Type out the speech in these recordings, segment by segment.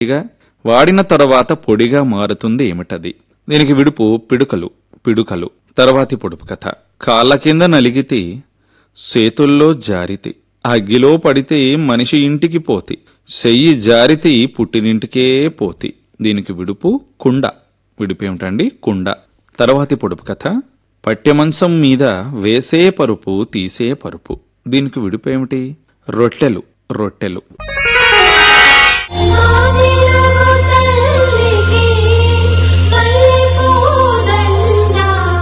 ఇక వాడిన తర్వాత పొడిగా మారుతుంది ఏమిటది దీనికి విడుపు పిడుకలు పిడుకలు తర్వాతి పొడుపు కథ కాళ్ళ కింద నలిగితే సేతుల్లో జారితి అగ్గిలో పడితే మనిషి ఇంటికి పోతి చెయ్యి జారితి పుట్టినింటికే పోతి దీనికి విడుపు కుండ విడుపేమిటండి కుండ తర్వాతి పొడుపు కథ పట్టెమంచం మీద వేసే పరుపు తీసే పరుపు దీనికి విడుపేమిటి రొట్టెలు రొట్టెలు ఆదిలగు తల్లికి పల్లిపూదండ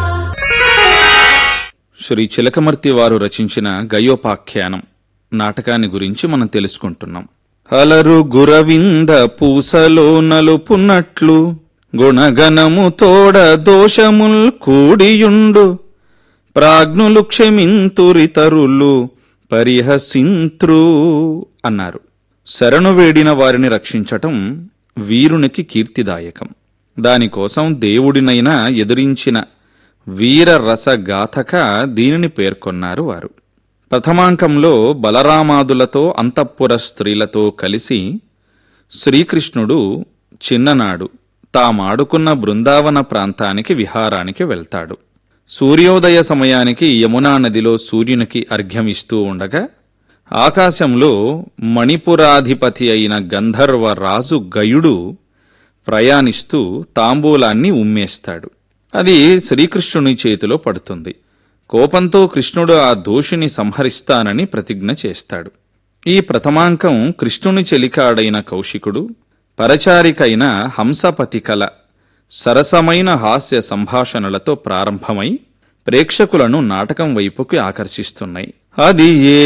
శ్రీ చిలకమర్తి వారు రచించిన గయోపాఖ్యానం నాటకాన్ని గురించి మనం తెలుసుకుంటున్నాం అలరు గురవింద పూసలో నలుపున్నట్లు గుణగణము తోడ దోషముల్ కూడియుండు ప్రాజ్ఞులు క్షమింతురితరులు పరిహసింత్రు అన్నారు శరణు వేడిన వారిని రక్షించటం వీరునికి కీర్తిదాయకం దానికోసం దేవుడినైనా ఎదురించిన వీర రసగాథక దీనిని పేర్కొన్నారు వారు ప్రథమాంకంలో బలరామాదులతో అంతఃపుర స్త్రీలతో కలిసి శ్రీకృష్ణుడు చిన్ననాడు తామాడుకున్న బృందావన ప్రాంతానికి విహారానికి వెళ్తాడు సూర్యోదయ సమయానికి యమునా నదిలో సూర్యునికి అర్ఘ్యమిస్తూ ఉండగా ఆకాశంలో మణిపురాధిపతి అయిన గంధర్వ రాజు గయుడు ప్రయాణిస్తూ తాంబూలాన్ని ఉమ్మేస్తాడు అది శ్రీకృష్ణుని చేతిలో పడుతుంది కోపంతో కృష్ణుడు ఆ దోషిని సంహరిస్తానని ప్రతిజ్ఞ చేస్తాడు ఈ ప్రథమాంకం కృష్ణుని చెలికాడైన కౌశికుడు పరచారికైన హంసపతికల సరసమైన హాస్య సంభాషణలతో ప్రారంభమై ప్రేక్షకులను నాటకం వైపుకి ఆకర్షిస్తున్నాయి అది ఏ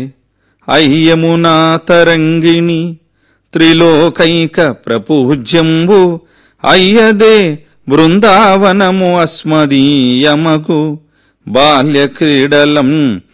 అయ్యమునా తరంగిణి త్రిలోకైక ప్రపూజ్యంబు అయ్యదే బృందావనము అస్మదీయమగు బాల్య క్రీడలం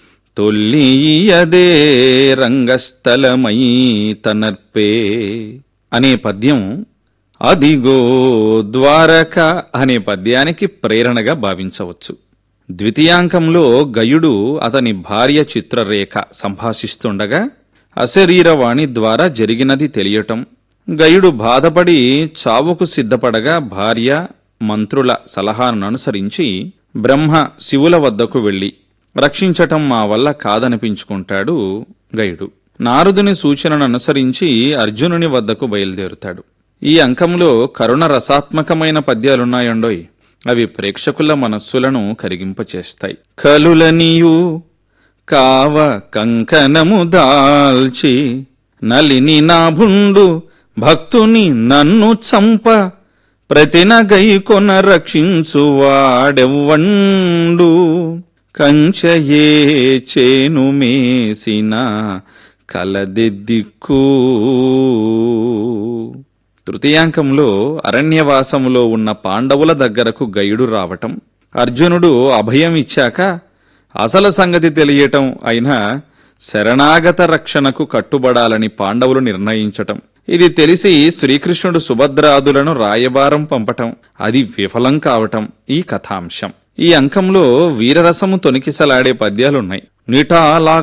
తొల్లియదే రంగస్థలమై తనర్పే అనే పద్యం అదిగో ద్వారక అనే పద్యానికి ప్రేరణగా భావించవచ్చు ద్వితీయాంకంలో గయుడు అతని భార్య చిత్రరేఖ సంభాషిస్తుండగా అశరీరవాణి ద్వారా జరిగినది తెలియటం గయుడు బాధపడి చావుకు సిద్ధపడగా భార్య మంత్రుల సలహాను అనుసరించి బ్రహ్మ శివుల వద్దకు వెళ్లి రక్షించటం మా వల్ల కాదనిపించుకుంటాడు గయుడు నారదుని సూచనను అనుసరించి అర్జునుని వద్దకు బయలుదేరుతాడు ఈ అంకంలో కరుణ రసాత్మకమైన పద్యాలున్నాయండోయ్ అవి ప్రేక్షకుల మనస్సులను కరిగింపచేస్తాయి కలులనియు కావ కంకణము దాల్చి నలిని నాభుండు భక్తుని నన్ను చంప ప్రతినగై కొన రక్షించువాడెవ్వండు కంచయే చేను మేసిన కలదెద్దిక్కు తృతీయాంకంలో అరణ్యవాసములో ఉన్న పాండవుల దగ్గరకు గయుడు రావటం అర్జునుడు అభయం ఇచ్చాక అసలు సంగతి తెలియటం అయినా శరణాగత రక్షణకు కట్టుబడాలని పాండవులు నిర్ణయించటం ఇది తెలిసి శ్రీకృష్ణుడు సుభద్రాదులను రాయబారం పంపటం అది విఫలం కావటం ఈ కథాంశం ఈ అంకంలో వీరరసము తొనికిసలాడే పద్యాలున్నాయి నిటాలా